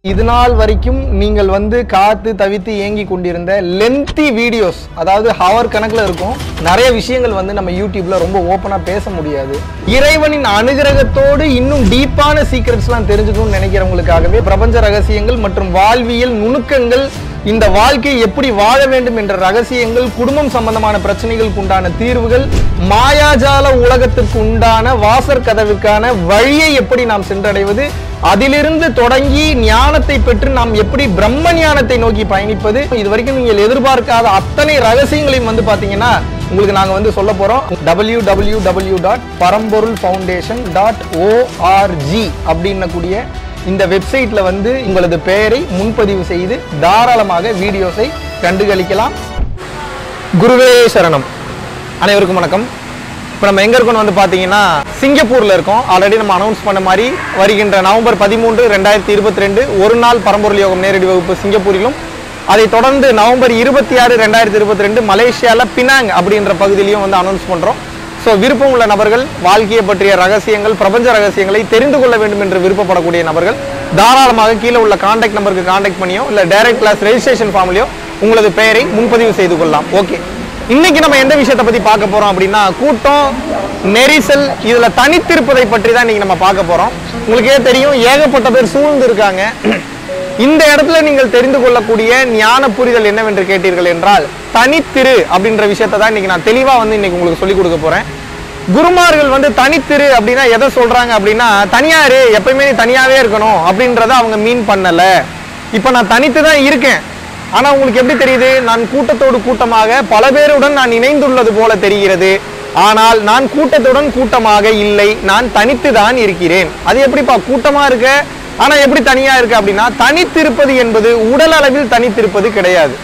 இது நாள் வரைக்கும் நீங்கள் வந்து காத்து தவித்து ஏங்கி கொண்டிருந்த லென்த்தி வீடியோஸ் அதாவது ஹவர் கணக்கில் இருக்கும் நிறைய விஷயங்கள் வந்து நம்ம யூடியூப்ல ரொம்ப ஓப்பனாக பேச முடியாது இறைவனின் அனுகிரகத்தோடு இன்னும் டீப்பான சீக்ரெட்ஸ்லாம் தெரிஞ்சுக்கணும்னு நினைக்கிறவங்களுக்காகவே பிரபஞ்ச ரகசியங்கள் மற்றும் வாழ்வியல் நுணுக்கங்கள் இந்த வாழ்க்கையை எப்படி வாழ வேண்டும் என்ற ரகசியங்கள் குடும்பம் சம்பந்தமான பிரச்சனைகளுக்கு உண்டான தீர்வுகள் மாயாஜால உலகத்திற்கு உண்டான வாசற் கதவிற்கான வழியை எப்படி நாம் சென்றடைவது அதிலிருந்து தொடங்கி ஞானத்தை பெற்று நாம் எப்படி பிரம்ம ஞானத்தை நோக்கி பயணிப்பது இது வரைக்கும் நீங்கள் எதிர்பார்க்காத அத்தனை ரகசியங்களையும் வந்து பாத்தீங்கன்னா உங்களுக்கு நாங்க வந்து சொல்ல போறோம் W W W dot Paramporul foundation dot O R G அப்படின்னக்கூடிய இந்த வெப்சைட்ல வந்து உங்களது பெயரை முன்பதிவு செய்து தாராளமாக வீடியோஸை கண்டுகளிக்கலாம் குருவே சரணம் அனைவருக்கும் வணக்கம் இப்போ நம்ம எங்க இருக்கோம்னு வந்து பார்த்தீங்கன்னா சிங்கப்பூர்ல இருக்கோம் ஆல்ரெடி நம்ம அனௌன்ஸ் பண்ண மாதிரி வருகின்ற நவம்பர் பதிமூன்று ரெண்டாயிரத்தி இருபத்தி ரெண்டு ஒரு நாள் பரம்பொருள் யோகம் நேரடி வகுப்பு சிங்கப்பூரிலும் அதைத் தொடர்ந்து நவம்பர் இருபத்தி ஆறு ரெண்டாயிரத்தி இருபத்தி ரெண்டு மலேசியாவில் பினாங் அப்படின்ற பகுதியிலையும் வந்து அனௌன்ஸ் பண்ணுறோம் ஸோ விருப்பம் உள்ள நபர்கள் வாழ்க்கையை பற்றிய ரகசியங்கள் பிரபஞ்ச ரகசியங்களை தெரிந்து கொள்ள வேண்டும் என்று விருப்பப்படக்கூடிய நபர்கள் தாராளமாக கீழே உள்ள காண்டாக்ட் நம்பருக்கு காண்டாக்ட் பண்ணியோ இல்லை டைரக்ட் கிளாஸ் ரெஜிஸ்ட்ரேஷன் ஃபார்ம்லையோ உங்களது பெயரை முன்பதிவு செய்து கொள்ளலாம் ஓகே இன்னைக்கு நம்ம எந்த விஷயத்தை பத்தி பார்க்க போறோம் அப்படின்னா கூட்டம் நெரிசல் இதுல தனித்திருப்பதை பற்றி தான் இன்னைக்கு நம்ம பார்க்க போறோம் உங்களுக்கே தெரியும் ஏகப்பட்ட பேர் சூழ்ந்து இருக்காங்க இந்த இடத்துல நீங்கள் தெரிந்து கொள்ளக்கூடிய ஞான புரிதல் என்னவென்று கேட்டீர்கள் என்றால் தனித்திரு அப்படின்ற விஷயத்தை தான் இன்னைக்கு நான் தெளிவா வந்து இன்னைக்கு உங்களுக்கு சொல்லிக் கொடுக்க போறேன் குருமார்கள் வந்து தனித்திரு அப்படின்னா எதை சொல்றாங்க அப்படின்னா தனியாரு எப்பயுமே நீ தனியாவே இருக்கணும் அப்படின்றத அவங்க மீன் பண்ணல இப்ப நான் தனித்து தான் இருக்கேன் ஆனா உங்களுக்கு எப்படி தெரியுது நான் கூட்டத்தோடு கூட்டமாக பல பேருடன் நான் இணைந்துள்ளது போல தெரிகிறது ஆனால் நான் கூட்டத்துடன் கூட்டமாக இல்லை நான் தனித்து தான் இருக்கிறேன் அது எப்படிப்பா கூட்டமா இருக்க ஆனா எப்படி தனியா இருக்கு அப்படின்னா தனித்திருப்பது என்பது உடல் அளவில் தனித்திருப்பது கிடையாது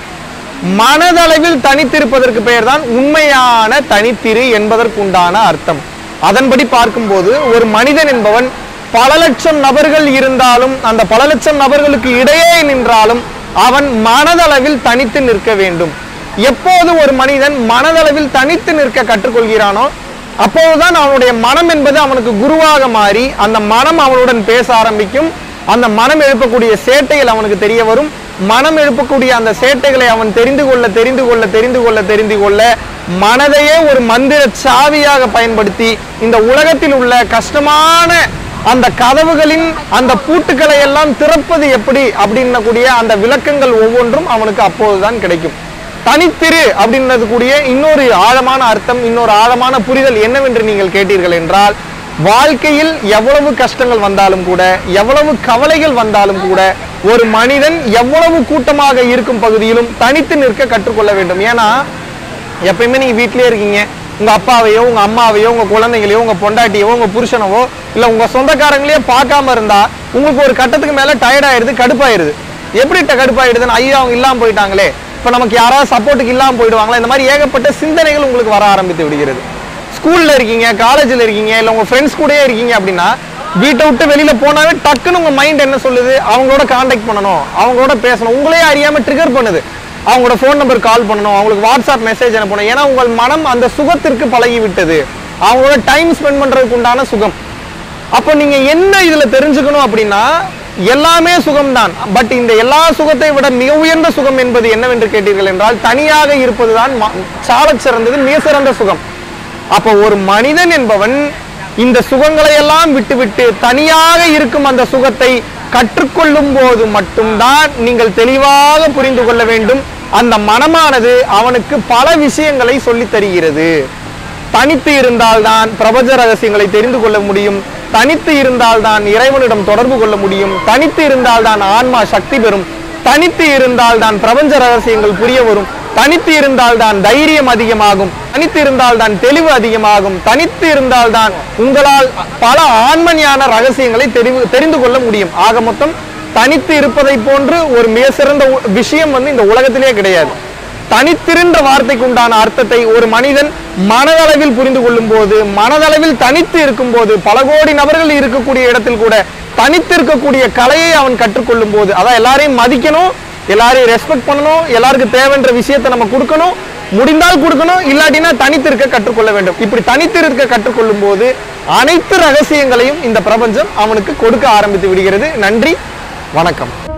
மனதளவில் தனித்திருப்பதற்கு பெயர் தான் உண்மையான தனித்திரு என்பதற்குண்டான அர்த்தம் அதன்படி பார்க்கும்போது ஒரு மனிதன் என்பவன் பல லட்சம் நபர்கள் இருந்தாலும் அந்த பல லட்சம் நபர்களுக்கு இடையே நின்றாலும் அவன் மனதளவில் தனித்து நிற்க வேண்டும் எப்போது ஒரு மனிதன் மனதளவில் தனித்து நிற்க கற்றுக்கொள்கிறானோ அப்போதுதான் அவனுடைய மனம் என்பது அவனுக்கு குருவாக மாறி அந்த மனம் அவனுடன் பேச ஆரம்பிக்கும் அந்த மனம் எழுப்பக்கூடிய சேட்டைகள் அவனுக்கு தெரிய வரும் மனம் எழுப்பக்கூடிய அந்த சேட்டைகளை அவன் தெரிந்து கொள்ள தெரிந்து கொள்ள தெரிந்து கொள்ள தெரிந்து கொள்ள மனதையே ஒரு மந்திர சாவியாக பயன்படுத்தி இந்த உலகத்தில் உள்ள கஷ்டமான அந்த கதவுகளின் அந்த பூட்டுக்களை எல்லாம் திறப்பது எப்படி அப்படின்னக்கூடிய அந்த விளக்கங்கள் ஒவ்வொன்றும் அவனுக்கு அப்போதுதான் கிடைக்கும் தனித்திரு அப்படின்றது கூடிய இன்னொரு ஆழமான அர்த்தம் இன்னொரு ஆழமான புரிதல் என்னவென்று நீங்கள் கேட்டீர்கள் என்றால் வாழ்க்கையில் எவ்வளவு கஷ்டங்கள் வந்தாலும் கூட எவ்வளவு கவலைகள் வந்தாலும் கூட ஒரு மனிதன் எவ்வளவு கூட்டமாக இருக்கும் பகுதியிலும் தனித்து நிற்க கற்றுக்கொள்ள வேண்டும் ஏன்னா எப்பயுமே நீங்க வீட்டிலேயே இருக்கீங்க உங்க அப்பாவையோ உங்க அம்மாவையோ உங்க குழந்தைங்களையோ உங்க பொண்டாட்டியோ உங்க புருஷனவோ இல்ல உங்க சொந்தக்காரங்களையோ பார்க்காம இருந்தா உங்களுக்கு ஒரு கட்டத்துக்கு மேல டயர்ட் ஆயிருது கடுப்பாயிருது எப்படி ட- கடுப்பாயிடுதுன்னு ஐயோ அவங்க இல்லாம போயிட்டாங்களே இப்ப நமக்கு யாராவது சப்போர்ட்டுக்கு இல்லாம போயிடுவாங்களா இந்த மாதிரி ஏகப்பட்ட சிந்தனைகள் உங்களுக்கு வர ஆரம்பித்து விடுகிறது ஸ்கூல்ல இருக்கீங்க காலேஜ்ல இருக்கீங்க இல்ல உங்க ஃப்ரெண்ட்ஸ் கூடயே இருக்கீங்க அப்படின்னா வீட்டை விட்டு வெளியில போனாவே டக்குன்னு உங்க மைண்ட் என்ன சொல்லுது அவங்களோட காண்டாக்ட் பண்ணணும் அவங்களோட பேசணும் உங்களே அறியாம ட்ரிகர் பண்ணுது அவங்களோட ஃபோன் நம்பர் கால் பண்ணணும் அவங்களுக்கு வாட்ஸ்அப் மெசேஜ் அனுப்பணும் ஏன்னா உங்கள் மனம் அந்த சுகத்திற்கு பழகி விட்டது அவங்களோட டைம் ஸ்பெண்ட் பண்றதுக்கு உண்டான சுகம் அப்போ நீங்க என்ன இதுல தெரிஞ்சுக்கணும் அப்படின்னா எல்லாமே சுகம்தான் பட் இந்த எல்லா சுகத்தை விட மிக உயர்ந்த சுகம் என்பது என்னவென்று கேட்டீர்கள் என்றால் தனியாக இருப்பதுதான் சாலச் சிறந்தது மிக சிறந்த சுகம் அப்போ ஒரு மனிதன் என்பவன் இந்த சுகங்களை எல்லாம் விட்டுவிட்டு தனியாக இருக்கும் அந்த சுகத்தை கற்றுக்கொள்ளும் போது மட்டும்தான் நீங்கள் தெளிவாக புரிந்து கொள்ள வேண்டும் அந்த மனமானது அவனுக்கு பல விஷயங்களை சொல்லித் தருகிறது தனித்து இருந்தால்தான் பிரபஞ்ச ரகசியங்களை தெரிந்து கொள்ள முடியும் தனித்து இருந்தால்தான் இறைவனிடம் தொடர்பு கொள்ள முடியும் தனித்து இருந்தால்தான் ஆன்மா சக்தி பெறும் தனித்து இருந்தால்தான் பிரபஞ்ச ரகசியங்கள் புரிய வரும் தனித்து இருந்தால்தான் தைரியம் அதிகமாகும் தனித்து இருந்தால்தான் தெளிவு அதிகமாகும் தனித்து இருந்தால்தான் உங்களால் பல ஆன்மஞான ரகசியங்களை தெரிவு தெரிந்து கொள்ள முடியும் ஆக மொத்தம் தனித்து இருப்பதை போன்று ஒரு மிக சிறந்த உ- விஷயம் வந்து இந்த உலகத்திலே கிடையாது தனித்திருன்ற வார்த்தைக்கு உண்டான அர்த்தத்தை ஒரு மனிதன் மனதளவில் புரிந்து கொள்ளும் போது மனதளவில் தனித்து இருக்கும் போது பல கோடி நபர்கள் இருக்கக்கூடிய இடத்தில் கூட தனித்து இருக்கக்கூடிய கலையை அவன் கற்றுக்கொள்ளும் போது அதான் எல்லாரையும் மதிக்கணும் எல்லாரையும் ரெஸ்பெக்ட் பண்ணணும் எல்லாருக்கும் தேவைன்ற விஷயத்தை நம்ம கொடுக்கணும் முடிந்தால் கொடுக்கணும் இல்லாட்டினா தனித்திருக்க கற்றுக்கொள்ள வேண்டும் இப்படி தனித்திருக்க கற்றுக்கொள்ளும் போது அனைத்து ரகசியங்களையும் இந்த பிரபஞ்சம் அவனுக்கு கொடுக்க ஆரம்பித்து விடுகிறது நன்றி வணக்கம்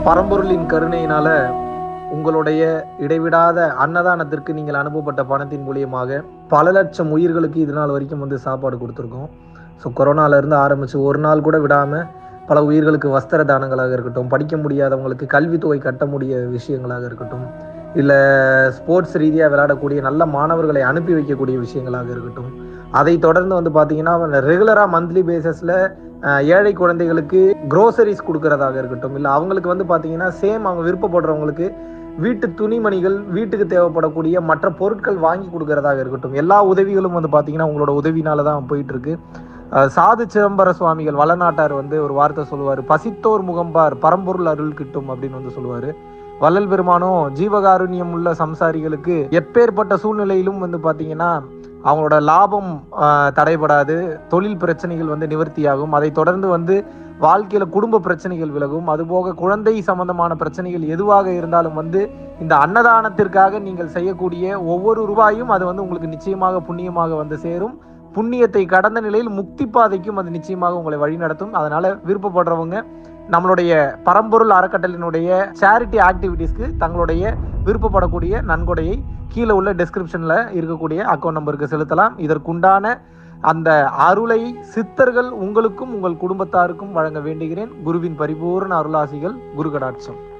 பரம்பொருளின் கருணையினால உங்களுடைய இடைவிடாத அன்னதானத்திற்கு நீங்கள் அனுப்பப்பட்ட பணத்தின் மூலியமாக பல லட்சம் உயிர்களுக்கு இது நாள் வரைக்கும் வந்து சாப்பாடு கொடுத்துருக்கோம் ஸோ கொரோனாலேருந்து ஆரம்பித்து ஒரு நாள் கூட விடாமல் பல உயிர்களுக்கு வஸ்திர தானங்களாக இருக்கட்டும் படிக்க முடியாதவங்களுக்கு கல்வித்தொகை கட்ட முடிய விஷயங்களாக இருக்கட்டும் இல்லை ஸ்போர்ட்ஸ் ரீதியாக விளையாடக்கூடிய நல்ல மாணவர்களை அனுப்பி வைக்கக்கூடிய விஷயங்களாக இருக்கட்டும் அதை தொடர்ந்து வந்து பார்த்தீங்கன்னா ரெகுலராக மந்த்லி பேசிஸில் ஏழை குழந்தைகளுக்கு க்ரோசரிஸ் கொடுக்கறதாக இருக்கட்டும் இல்லை அவங்களுக்கு வந்து பார்த்தீங்கன்னா சேம் அவங்க விருப்பப்படுறவங்களுக்கு வீட்டு துணிமணிகள் வீட்டுக்கு தேவைப்படக்கூடிய மற்ற பொருட்கள் வாங்கி கொடுக்கறதாக இருக்கட்டும் எல்லா உதவிகளும் வந்து பார்த்தீங்கன்னா உங்களோட உதவினால தான் போயிட்டு இருக்கு அஹ் சாது சிதம்பர சுவாமிகள் வளநாட்டார் வந்து ஒரு வார்த்தை சொல்லுவார் பசித்தோர் முகம்பார் பரம்பொருள் அருள் கிட்டும் அப்படின்னு வந்து சொல்லுவார் வள்ளல் பெருமானும் ஜீவகாருண்யம் உள்ள சம்சாரிகளுக்கு எப்பேற்பட்ட சூழ்நிலையிலும் வந்து பார்த்தீங்கன்னா அவங்களோட லாபம் ஆஹ், தடைபடாது தொழில் பிரச்சனைகள் வந்து நிவர்த்தியாகும் அதை தொடர்ந்து வந்து வாழ்க்கையில குடும்ப பிரச்சனைகள் விலகும் அதுபோக குழந்தை சம்பந்தமான பிரச்சனைகள் எதுவாக இருந்தாலும் வந்து இந்த அன்னதானத்திற்காக நீங்கள் செய்யக்கூடிய ஒவ்வொரு ரூபாயும் அது வந்து உங்களுக்கு நிச்சயமாக புண்ணியமாக வந்து சேரும் புண்ணியத்தை கடந்த நிலையில் முக்தி பாதைக்கும் அது நிச்சயமாக உங்களை வழிநடத்தும் அதனால விருப்பப்படுறவங்க நம்மளுடைய பரம்பொருள் அறக்கட்டளினுடைய சேரிட்டி ஆக்டிவிட்டீஸ்க்கு தங்களுடைய விருப்பப்படக்கூடிய நன்கொடையை கீழே உள்ள டெஸ்கிரிப்ஷன்ல இருக்கக்கூடிய அக்கௌண்ட் நம்பருக்கு செலுத்தலாம் இதற்குண்டான அந்த அருளை சித்தர்கள் உங்களுக்கும் உங்கள் குடும்பத்தாருக்கும் வழங்க வேண்டுகிறேன் குருவின் பரிபூர்ண அருளாசிகள் குரு கடாட்சம்